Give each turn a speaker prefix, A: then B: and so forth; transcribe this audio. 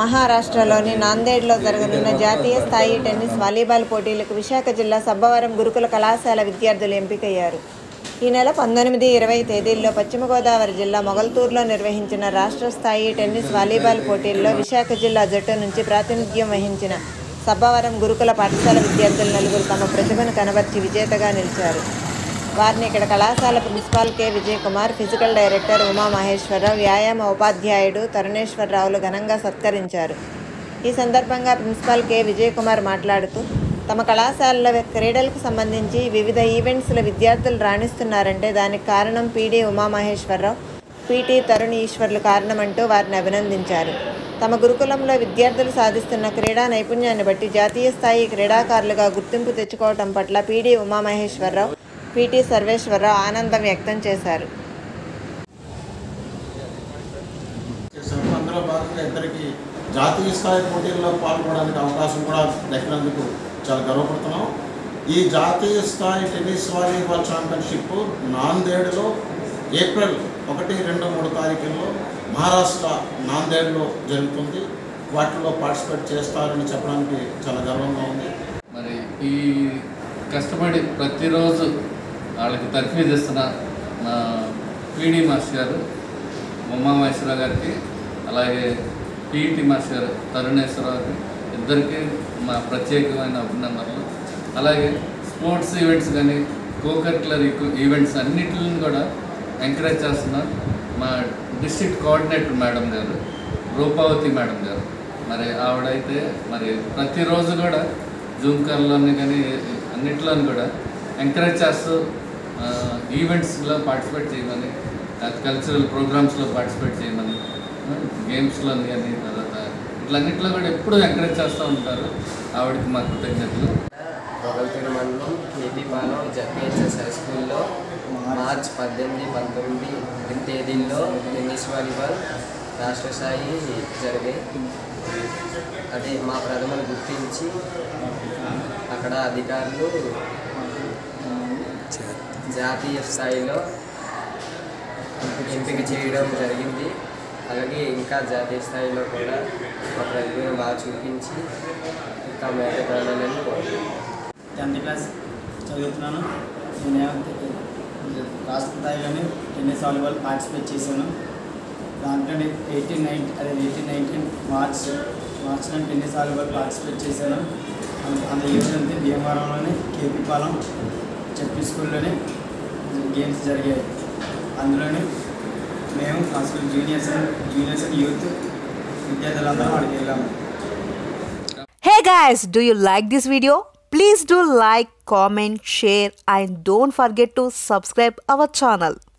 A: మహారాష్ట్రలోని నాందేడ్లో జరగనున్న జాతీయ స్థాయి టెన్నిస్ వాలీబాల్ పోటీలకు విశాఖ జిల్లా సబ్బవరం గురుకుల కళాశాల విద్యార్థులు ఎంపికయ్యారు ఈ నెల పంతొమ్మిది ఇరవై తేదీల్లో పశ్చిమ గోదావరి జిల్లా మొగల్తూరులో నిర్వహించిన రాష్ట్ర స్థాయి టెన్నిస్ వాలీబాల్ పోటీల్లో విశాఖ జిల్లా జట్టు నుంచి ప్రాతినిధ్యం వహించిన సబ్బవరం గురుకుల పాఠశాల విద్యార్థులు నలుగురు తమ ప్రతిభను కనబర్చి విజేతగా నిలిచారు వారిని ఇక్కడ కళాశాల principal K Vijay Kumar physical director Uma Maheswararao వ్యాయామ ఉపాధ్యాయుడు తరుణేశ్వరరావులు ఘనంగా సత్కరించారు ఈ సందర్భంగా ప్రిన్సిపాల్ కె విజయ్ కుమార్ మాట్లాడుతూ తమ కళాశాలలో క్రీడలకు సంబంధించి వివిధ ఈవెంట్స్ల విద్యార్థులు రాణిస్తున్నారంటే దానికి కారణం పీడీ ఉమామహేశ్వరరావు పీటీ తరుణ్ ఈశ్వర్లు కారణమంటూ వారిని అభినందించారు తమ గురుకులంలో విద్యార్థులు సాధిస్తున్న క్రీడా నైపుణ్యాన్ని బట్టి జాతీయ స్థాయి క్రీడాకారులుగా గుర్తింపు తెచ్చుకోవటం పట్ల పీడీ ఉమామహేశ్వరరావు పీటీ సర్వేశ్వరరావు ఆనందం వ్యక్తం చేశారు
B: చేశారు అందులో భాగంగా ఇద్దరికి జాతీయ స్థాయి పోటీల్లో పాల్గొనడానికి అవకాశం కూడా దక్కినందుకు చాలా గర్వపడుతున్నాం ఈ జాతీయ స్థాయి టెన్నిస్ వాలీబాల్ ఛాంపియన్షిప్ నాందేడ్లో ఏప్రిల్ ఒకటి రెండు మూడు తారీఖుల్లో మహారాష్ట్ర నాందేడ్లో జరుగుతుంది వాటిలో పార్టిసిపేట్ చేస్తారని చెప్పడానికి చాలా గర్వంగా ఉంది
C: మరి ఈ కష్టపడి ప్రతిరోజు వాళ్ళకి తర్ఫీదు ఇస్తున్న మా పీడి మాస్టర్ గారు ఉమామహేశ్వరరావు గారికి అలాగే పీఈటీ మాస్టర్ గారు తరుణేశ్వరరావు గారికి ఇద్దరికి మా ప్రత్యేకమైన అభినందనలు అలాగే స్పోర్ట్స్ ఈవెంట్స్ కానీ కోకరికులర్ ఈవెంట్స్ అన్నిటిని కూడా ఎంకరేజ్ చేస్తున్న మా డిస్ట్రిక్ట్ కోఆర్డినేటర్ మేడం గారు రూపావతి మేడం గారు మరి ఆవిడైతే మరి ప్రతిరోజు కూడా జూమ్ కాల్లోని కానీ అన్నిట్లోని కూడా ఎంకరేజ్ చేస్తూ ఈవెంట్స్లో పార్టిసిపేట్ చేయమని కల్చరల్ ప్రోగ్రామ్స్లో పార్టిసిపేట్ చేయమని గేమ్స్లో కానీ తర్వాత ఇట్లన్నిట్లో కూడా ఎప్పుడూ ఎంకరేజ్ చేస్తూ ఉంటారు ఆవిడకి మా కృతజ్ఞతలు
D: మొగల్తూరు మండలం కేపీపాలెం జడ్పిహెచ్ఎస్ హై స్కూల్లో మార్చ్ పద్దెనిమిది పంతొమ్మిది తేదీల్లో టెన్నిస్ వాలీబాల్ రాష్ట్ర స్థాయి జరిగాయి అదే మా ప్రథమను గుర్తించి అక్కడ అధికారులు జాతీయ స్థాయిలో ఎంపిక చేయడం జరిగింది అలాగే ఇంకా జాతీయ స్థాయిలో కూడా మా ప్రతిభను బాగా చూపించి ఇంకా మేరకు వెళ్ళాలని కోరుతున్నాను
E: టెన్త్ క్లాస్ చదువుతున్నాను నేను రాష్ట్ర స్థాయిలోనే టెన్నిస్ వాలీబాల్ పార్టిసిపేట్ చేశాను దాంట్లో ఎయిటీన్ నైన్ అదే ఎయిటీన్ నైన్టీన్ మార్చ్ మార్చ్లో టెన్నిస్ వాలీబాల్ పార్టిసిపేట్ చేశాను అంత- అంత ఈవెంట్ అంతే భీమవరంలోనే కేపీ పాలెం చెప్పి స్కూల్లోనే గేమ్స్ జరిగాయి అందులోనే మేము మా school juniors and juniors and youth విద్యార్థులందరం అక్కడికి వెళ్ళాము
F: Hey guys, do you like this video? Please do like, comment, share and don't forget to subscribe our channel.